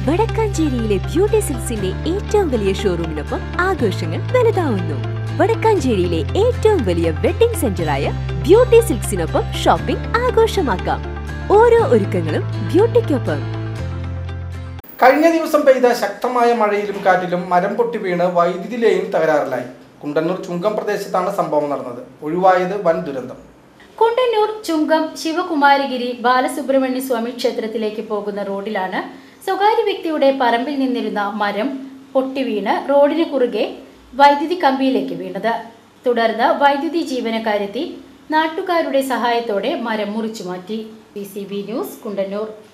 വടക്കാഞ്ചേരിയിലെ beauty സിൽക്സിന്റെ ഏറ്റവും വലിയ ഷോറൂമിനൊപ്പം ആഘോഷങ്ങൾ വലുതാവുന്നു വടക്കാഞ്ചേരിയിലെ ഏറ്റവും വലിയ വെഡിംഗ് സെന്ററായ ബ്യൂട്ടി സിൽക്സിനൊപ്പം ഷോപ്പിംഗ് ആഘോഷമാക്കാം ഓരോ ഒരുക്കങ്ങളും ബ്യൂട്ടിക്കൊപ്പം കഴിഞ്ഞ ദിവസം പെയ്ത ശക്തമായ മഴയിലും കാറ്റിലും മരം പൊട്ടി വീണ് വൈദ്യുതി ലൈൻ തകരാറിലായി കുണ്ടന്നൂർ ചുങ്കം പ്രദേശത്താണ് സംഭവം നടന്നത് ഒഴിവായത് വൻ ദുരന്തം കുണ്ടന്നൂർ ചുങ്കം ശിവകുമാരഗിരി ബാലസുബ്രഹ്മണ്യ സ്വാമി ക്ഷേത്രത്തിലേക്ക് പോകുന്ന റോഡിലാണ് സ്വകാര്യ വ്യക്തിയുടെ പറമ്പിൽ നിന്നിരുന്ന മരം പൊട്ടിവീണ് റോഡിന് കുറുകെ വൈദ്യുതി കമ്പിയിലേക്ക് വീണത് തുടർന്ന് വൈദ്യുതി ജീവനക്കാരെത്തി നാട്ടുകാരുടെ സഹായത്തോടെ മരം മുറിച്ചു മാറ്റി P C B news Kundannoor